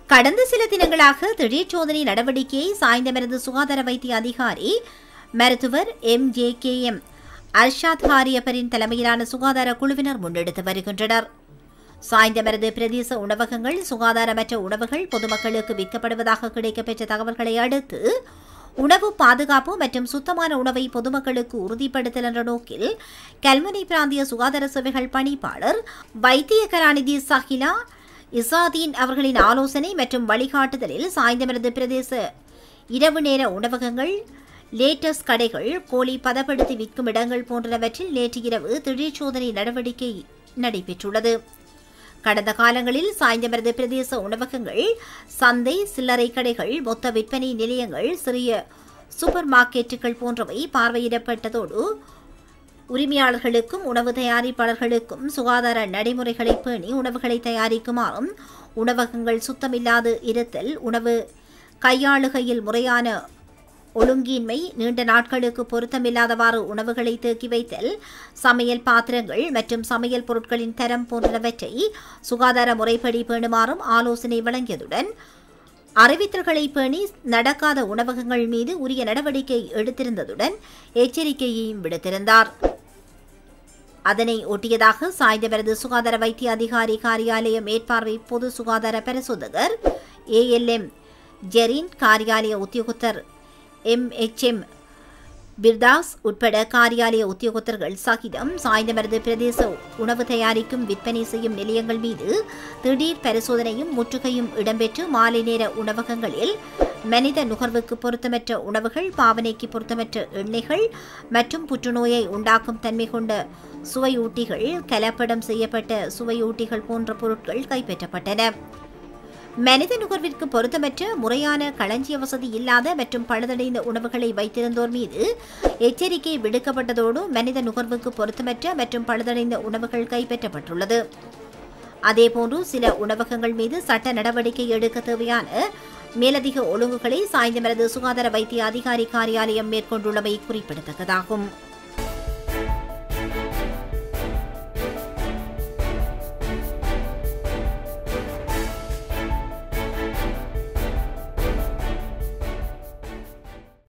கடந்த சில தினங்களாக திடீர் சோதனை நடவடிக்கையை சாய்ந்தமரது சுகாதார வைத்திய அதிகாரி மருத்துவர் M J K M Arshad ஹாரியப்பரின் தலைமையிலான சுகாதார குழுவினர் முன்னெடுத்து வருகின்றனர் சாய்ந்தமரது பிரதேச உணவகங்கள் சுகாதாரமற்ற உணவுகள் பொதுமக்களுக்கு விற்கப்படுவதாக கிடைக்கப்பெற்ற தகவல்களை அடுத்து உணவு பாதுகாப்பு மற்றும் சுத்தமான உணவை பொதுமக்களுக்கு உறுதிப்படுத்தல் என்ற நோக்கில் கல்முனை பிராந்திய சுகாதார சேவைகள் பணிப்பாளர் வைத்திய கலாநிதி சஹிலா இசாதீன் அவர்களின் ஆலோசனை மற்றும் வழிகாட்டுதலில் சாய்ந்தமரது பிரதேச இரவு நேர உணவகங்கள் லேட்டஸ் கடைகள் கோழி பதப்படுத்தி விற்கும் இடங்கள் போன்றவற்றில் நேற்று இரவு திடீர் சோதனை நடவடிக்கை நடைபெற்றுள்ளது கடந்த காலங்களில் சாய்ந்தமரது பிரதேச உணவகங்கள் சந்தை சில்லறை கடைகள் மொத்த விற்பனை நிலையங்கள் சிறிய சூப்பர் மார்க்கெட்டுகள் போன்றவை பார்வையிடப்பட்டதோடு உரிமையாளர்களுக்கும் உணவு தயாரிப்பாளர்களுக்கும் சுகாதார நடைமுறைகளை பேணி உணவுகளை தயாரிக்குமாறும் உணவகங்கள் சுத்தமில்லாது இருத்தல் உணவு கையாளுகையில் முறையான ஒழுங்கின்மை நீண்ட நாட்களுக்கு பொருத்தமில்லாதவாறு உணவுகளை தேக்கி வைத்தல் சமையல் பாத்திரங்கள் மற்றும் சமையல் பொருட்களின் தரம் போன்றவற்றை சுகாதார முறைப்படி பேணுமாறும் ஆலோசனை வழங்கியதுடன் அறிவித்தல்களை பேணி நடக்காத உணவகங்கள் மீது உரிய நடவடிக்கை எடுத்திருந்ததுடன் எச்சரிக்கையையும் விடுத்திருந்தார் அதனை ஒட்டியதாக சாய்ந்தவரது சுகாதார வைத்திய அதிகாரி காரியாலய மேற்பார்வை பொது சுகாதார பரிசோதகர் ஏஎல்எம் ஜெரின் காரியாலய உத்தியோகத்தர் எம்எச்எம் பிர்தாஸ் உட்பட காரியாலய உத்தியோகத்தர்கள் சகிதம் சாய்ந்தமரது பிரதேச உணவு தயாரிக்கும் விற்பனை செய்யும் நிலையங்கள் மீது திடீர் பரிசோதனையும் முற்றுகையும் இடம்பெற்று மாலை நேர உணவகங்களில் மனித நுகர்வுக்கு பொருத்தமற்ற உணவுகள் பாவனைக்கு பொருத்தமற்ற எண்ணெய்கள் மற்றும் புற்றுநோயை உண்டாக்கும் தன்மை கொண்ட சுவையூட்டிகள் கலப்படம் செய்யப்பட்ட சுவையூட்டிகள் போன்ற பொருட்கள் கைப்பற்றப்பட்டன மனித நுகர்விற்கு பொருத்தமற்ற முறையான களஞ்சிய வசதி இல்லாத மற்றும் பழுதடைந்த உணவுகளை வைத்திருந்தோர் மீது எச்சரிக்கை விடுக்கப்பட்டதோடு மனித நுகர்வுக்கு பொருத்தமற்ற மற்றும் பழுதடைந்த உணவுகள் கைப்பற்றப்பட்டுள்ளது அதேபோன்று சில உணவகங்கள் மீது சட்ட நடவடிக்கை எடுக்க தேவையான மேலதிக ஒழுங்குகளை சாய்ந்தமரது சுகாதார வைத்திய அதிகாரி காரியாலயம் மேற்கொண்டுள்ளமை குறிப்பிடத்தக்கதாகும்